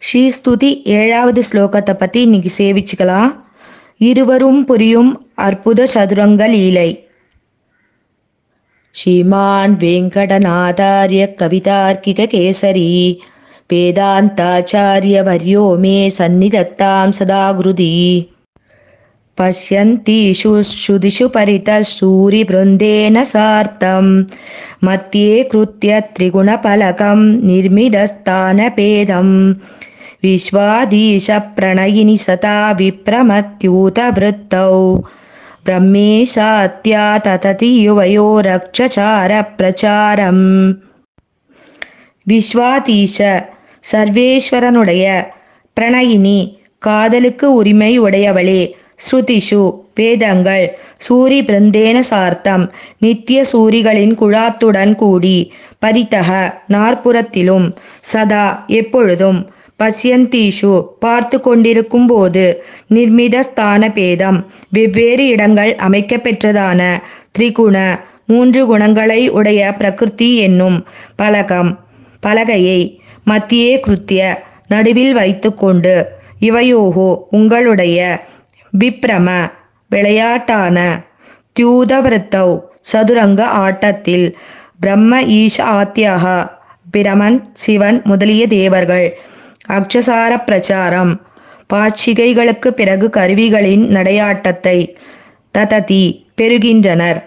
ஸ்ரீஸ்துதி ஏழாவது ஸ்லோகத்தை பற்றி இன்னைக்கு சேவிச்சுக்கலாம் இருவரும் புரியும் அற்புத சதுரங்க லீலை ஸ்ரீமான் வெங்கடநாதாரிய கவிதார்க்கிக கேசரி வேதாந்தாச்சாரிய வர்யோ மே சந்நிதத்தாம் சதா குருதி पश्यन्तीषु श्रुतिषु परितः सूरिवृन्देन सार्तं मध्ये कृत्य त्रिगुणफलकं निर्मितस्थानभेदं विश्वाधीशप्रणयिनि सता विप्रमत्यूतवृत्तौ ब्रह्मेशात्या ततति युवयो ரக்ஷசாரப்பிரச்சாரம் விஸ்வாதீஷ சர்வேஸ்வரனுடைய பிரணயினி காதலுக்கு உரிமை உடையவளே ஸ்ருதிஷு வேதங்கள் சூரி பிருந்தேன சார்த்தம் நித்திய சூரிகளின் குழாத்துடன் கூடி பரித்தக நாற்புறத்திலும் சதா எப்பொழுதும் பசியந்தீஷு பார்த்து கொண்டிருக்கும் போது நிர்மித ஸ்தான பேதம் வெவ்வேறு இடங்கள் அமைக்கப்பெற்றதான திரிகுண மூன்று குணங்களை உடைய பிரகிருதி என்னும் பலகம் பலகையை மத்தியே கிருத்திய நடுவில் வைத்துக்கொண்டு இவையோகோ உங்களுடைய விப்ரம விளையாட்டான தியூதவிருத்தௌ சதுரங்க ஆட்டத்தில் பிரம்ம ஈஷ ஆத்தியாக பிரமன் சிவன் முதலிய தேவர்கள் அக்ஷசார பிரச்சாரம் பாட்சிகைகளுக்கு பிறகு கருவிகளின் நடையாட்டத்தை தததி பெறுகின்றனர்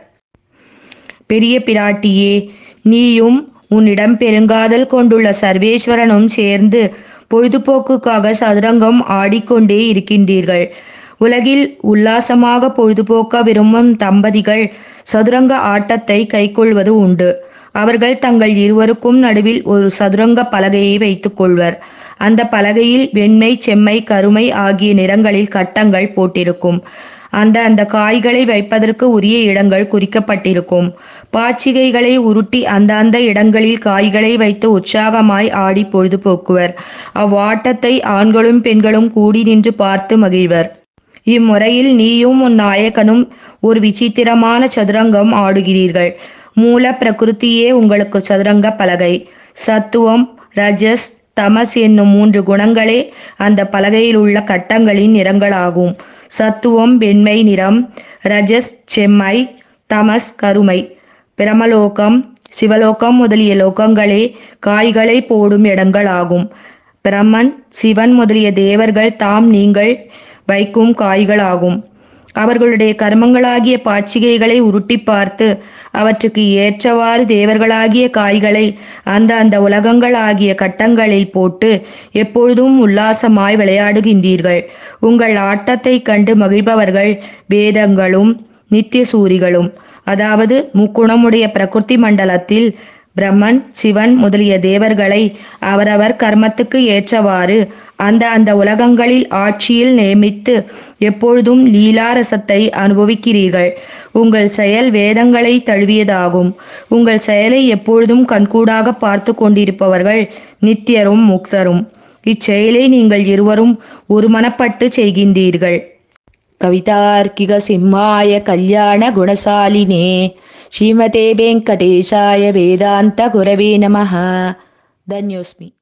பெரிய பிராட்டியே நீயும் உன்னிடம் பெருங்காதல் கொண்டுள்ள சர்வேஸ்வரனும் சேர்ந்து பொழுதுபோக்குக்காக சதுரங்கம் ஆடிக்கொண்டே இருக்கின்றீர்கள் உலகில் உல்லாசமாக பொழுதுபோக்க விரும்பும் தம்பதிகள் சதுரங்க ஆட்டத்தை கைக்கொள்வது உண்டு அவர்கள் தங்கள் இருவருக்கும் நடுவில் ஒரு சதுரங்க பலகையை வைத்துக் கொள்வர் அந்த பலகையில் வெண்மை செம்மை கருமை ஆகிய நிறங்களில் கட்டங்கள் போட்டிருக்கும் அந்த அந்த காய்களை வைப்பதற்கு உரிய இடங்கள் குறிக்கப்பட்டிருக்கும் பாச்சிகைகளை உருட்டி அந்த அந்த இடங்களில் காய்களை வைத்து உற்சாகமாய் ஆடி பொழுதுபோக்குவர் அவ்வாட்டத்தை ஆண்களும் பெண்களும் கூடி நின்று பார்த்து மகிழ்வர் இம்முறையில் நீயும் உன் நாயகனும் ஒரு விசித்திரமான சதுரங்கம் ஆடுகிறீர்கள் மூல பிரகிருத்தியே உங்களுக்கு சதுரங்க பலகை சத்துவம் ரஜஸ் தமஸ் என்னும் மூன்று குணங்களே அந்த பலகையில் உள்ள கட்டங்களின் நிறங்களாகும் சத்துவம் வெண்மை நிறம் ரஜஸ் செம்மை தமஸ் கருமை பிரமலோகம் சிவலோகம் முதலிய லோகங்களே காய்களை போடும் இடங்களாகும் பிரம்மன் சிவன் முதலிய தேவர்கள் தாம் நீங்கள் வைக்கும் காய்களாகும் அவர்களுடைய கர்மங்களாகிய பாச்சிகைகளை உருட்டி பார்த்து அவற்றுக்கு ஏற்றவாறு தேவர்களாகிய காய்களை அந்த அந்த உலகங்களாகிய கட்டங்களில் போட்டு எப்பொழுதும் உல்லாசமாய் விளையாடுகின்றீர்கள் உங்கள் ஆட்டத்தை கண்டு மகிழ்பவர்கள் வேதங்களும் நித்திய சூரிகளும் அதாவது முக்குணமுடைய பிரகிருதி மண்டலத்தில் பிரம்மன் சிவன் முதலிய தேவர்களை அவரவர் கர்மத்துக்கு ஏற்றவாறு அந்த அந்த உலகங்களில் ஆட்சியில் நியமித்து எப்பொழுதும் லீலாரசத்தை அனுபவிக்கிறீர்கள் உங்கள் செயல் வேதங்களை தழுவியதாகும் உங்கள் செயலை எப்பொழுதும் கண்கூடாக பார்த்து கொண்டிருப்பவர்கள் நித்தியரும் முக்தரும் இச்செயலை நீங்கள் இருவரும் ஒருமனப்பட்டு செய்கின்றீர்கள் கவிதார்க்கிக சிம்மாய கல்யாண குணசாலினே ஸ்ரீமதே வெங்கடேஷாய வேதாந்த குரவே நமः ಧನ್ಯೋಸ್ಮಿ